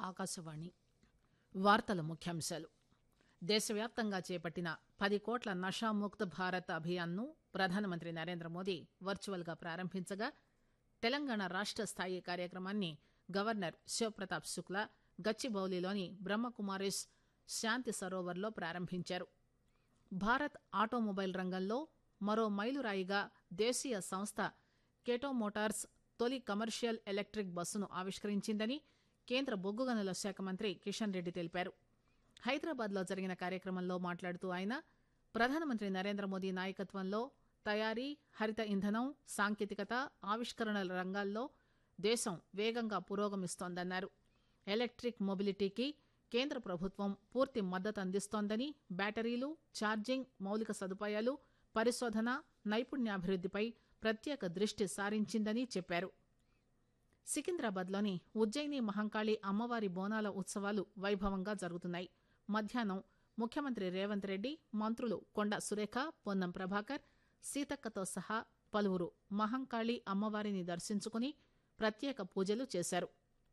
ఆకాశవాణి వార్తల ముఖ్యాంశాలు దేశవ్యాప్తంగా చేపట్టిన పది కోట్ల నషాముక్త్ భారత్ అభియాన్ను ప్రధానమంత్రి నరేంద్ర మోదీ వర్చువల్ గా ప్రారంభించగా తెలంగాణ రాష్ట స్థాయి కార్యక్రమాన్ని గవర్నర్ శివప్రతాప్ శుక్లా గచ్చిబౌలిలోని బ్రహ్మకుమారిస్ శాంతి సరోవర్లో ప్రారంభించారు భారత్ ఆటోమొబైల్ రంగంలో మరో మైలురాయిగా దేశీయ సంస్థ కేటో మోటార్స్ తొలి కమర్షియల్ ఎలక్టిక్ బస్సును ఆవిష్కరించిందని కేంద్ర బొగ్గు గనుల శాఖ మంత్రి కిషన్ రెడ్డి తెలిపారు హైదరాబాద్ లో జరిగిన కార్యక్రమంలో మాట్లాడుతూ ఆయన ప్రధానమంత్రి నరేంద్ర మోదీ నాయకత్వంలో తయారీ హరిత ఇంధనం సాంకేతికత ఆవిష్కరణల రంగాల్లో దేశం వేగంగా పురోగమిస్తోందన్నారు ఎలక్టిక్ మొబిలిటీకి కేంద్ర ప్రభుత్వం పూర్తి మద్దతు అందిస్తోందని బ్యాటరీలు ఛార్జింగ్ మౌలిక సదుపాయాలు పరిశోధన నైపుణ్యాభివృద్దిపై ప్రత్యేక దృష్టి సారించిందని చెప్పారు సికింద్రాబాద్లోని ఉజ్జయిని మహంకాళి అమ్మవారి బోనాల ఉత్సవాలు వైభవంగా జరుగుతున్నాయి మధ్యాహ్నం ముఖ్యమంత్రి రేవంత్ రెడ్డి మంత్రులు కొండ సురేఖ పొన్నం ప్రభాకర్ సీతక్కతో సహా పలువురు మహంకాళి అమ్మవారిని దర్శించుకుని ప్రత్యేక పూజలు చేశారు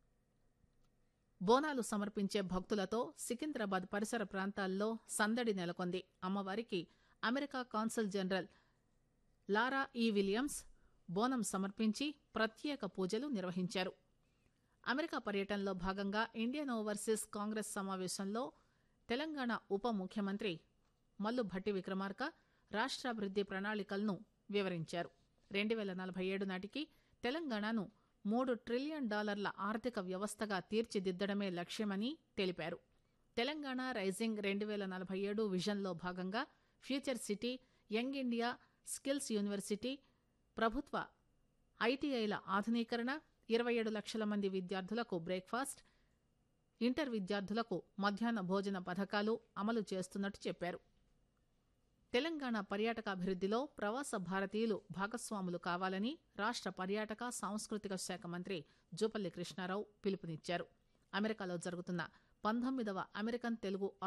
బోనాలు సమర్పించే భక్తులతో సికింద్రాబాద్ పరిసర ప్రాంతాల్లో సందడి నెలకొంది అమ్మవారికి అమెరికా కాన్సుల్ జనరల్ లారా ఈ విలియమ్స్ బోనం సమర్పించి ప్రత్యేక పూజలు నిర్వహించారు అమెరికా పర్యటనలో భాగంగా ఇండియన్ ఓవర్సీస్ కాంగ్రెస్ సమావేశంలో తెలంగాణ ఉప ముఖ్యమంత్రి మల్లు భట్టి విక్రమార్క రాష్ట్రాభివృద్ది ప్రణాళికలను వివరించారు రెండు పేల నలభై ఏడు నాటికి తెలంగాణను మూడు ట్రిలియన్ డాలర్ల ఆర్థిక వ్యవస్థగా తీర్చిదిద్దడమే లక్ష్యమని తెలిపారు తెలంగాణ రైజింగ్ రెండు పేల నలభై ఏడు విజన్లో భాగంగా future city young India skills university ప్రభుత్వ ఐటీఐల ఆధునీకరణ ఇరవై ఏడు లక్షల మంది విద్యార్థులకు బ్రేక్ఫాస్ట్ ఇంటర్ విద్యార్థులకు మధ్యాహ్న భోజన పథకాలు అమలు చేస్తున్నట్టు చెప్పారు తెలంగాణ పర్యాటకాభివృద్దిలో ప్రవాస భారతీయులు భాగస్వాములు కావాలని రాష్ట పర్యాటక సాంస్కృతిక శాఖ మంత్రి జూపల్లి కృష్ణారావు పిలుపునిచ్చారు అమెరికాలో జరుగుతున్న పంతొమ్మిదవ అమెరికన్ తెలుగు